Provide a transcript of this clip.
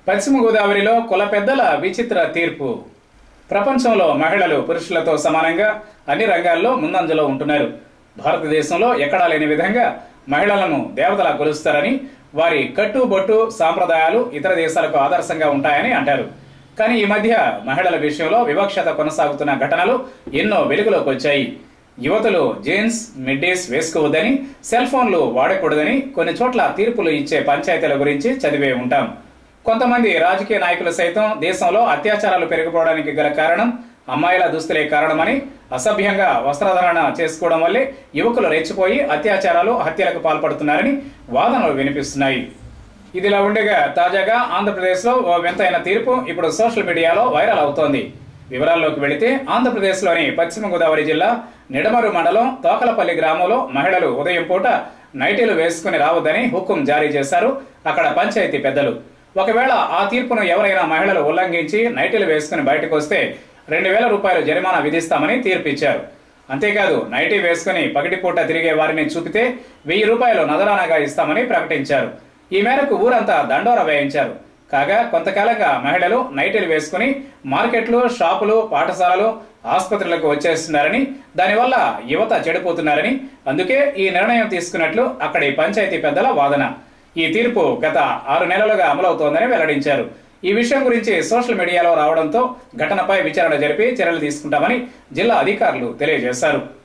పశ్చిమ గోదావరిలో కుల పెద్దల విచిత్ర తీర్పు ప్రపంచంలో మహిళలు పురుషులతో సమానంగా అన్ని రంగాల్లో ముందంజలో ఉంటున్నారు భారతదేశంలో ఎక్కడా లేని విధంగా మహిళలను దేవతలా కొలుస్తారని వారి కట్టుబొట్టు సాంప్రదాయాలు ఇతర దేశాలకు ఆదర్శంగా ఉంటాయని అంటారు కానీ ఈ మధ్య మహిళల విషయంలో వివక్షత కొనసాగుతున్న ఘటనలు ఎన్నో వెలుగులోకి వచ్చాయి యువతులు జీన్స్ మిడ్డీస్ వేసుకోవద్దని సెల్ ఫోన్లు వాడకూడదని కొన్ని చోట్ల తీర్పులు ఇచ్చే పంచాయతీల గురించి చదివే ఉంటాం కొంతమంది రాజకీయ నాయకులు సైతం దేశంలో అత్యాచారాలు పెరిగిపోవడానికి గల కారణం అమ్మాయిల దుస్తులే కారణమని అసభ్యంగా వస్త్రధారణ చేసుకోవడం వల్లే యువకులు రెచ్చిపోయి అత్యాచారాలు హత్యలకు పాల్పడుతున్నారని వాదనలు వినిపిస్తున్నాయి ఇదిలా ఉండగా తాజాగా ఆంధ్రప్రదేశ్లో ఓ వింతైన తీర్పు ఇప్పుడు సోషల్ మీడియాలో వైరల్ అవుతోంది వివరాల్లోకి వెళితే ఆంధ్రప్రదేశ్లోని పశ్చిమ గోదావరి జిల్లా నిడమరు మండలం తోకలపల్లి గ్రామంలో మహిళలు ఉదయం పూట నైటీలు వేసుకుని రావద్దని హుకుం జారీ చేశారు అక్కడ పంచాయతీ పెద్దలు ఒకవేళ ఆ తీర్పును ఎవరైనా మహిళలు ఉల్లంఘించి నైటీలు వేసుకుని బయటకు వస్తే రెండు వేల రూపాయలు జరిమానా విధిస్తామని తీర్పు ఇచ్చారు అంతేకాదు నైటీ వేసుకుని పగటిపూట తిరిగే వారిని చూపితే వెయ్యి రూపాయలు నజరానాగా ఇస్తామని ప్రకటించారు ఈ మేరకు ఊరంతా దండోర వేయించారు కాగా కొంతకాలంగా మహిళలు నైటీలు వేసుకుని మార్కెట్లు షాపులు పాఠశాలలు ఆసుపత్రులకు వచ్చేస్తున్నారని దానివల్ల యువత చెడిపోతున్నారని అందుకే ఈ నిర్ణయం తీసుకున్నట్లు అక్కడి పంచాయతీ పెద్దల వాదన ఈ తీర్పు గత ఆరు నెలలుగా అమలవుతోందని వెల్లడించారు ఈ విషయం గురించి సోషల్ మీడియాలో రావడంతో ఘటనపై విచారణ జరిపి చర్యలు తీసుకుంటామని జిల్లా అధికారులు తెలియజేశారు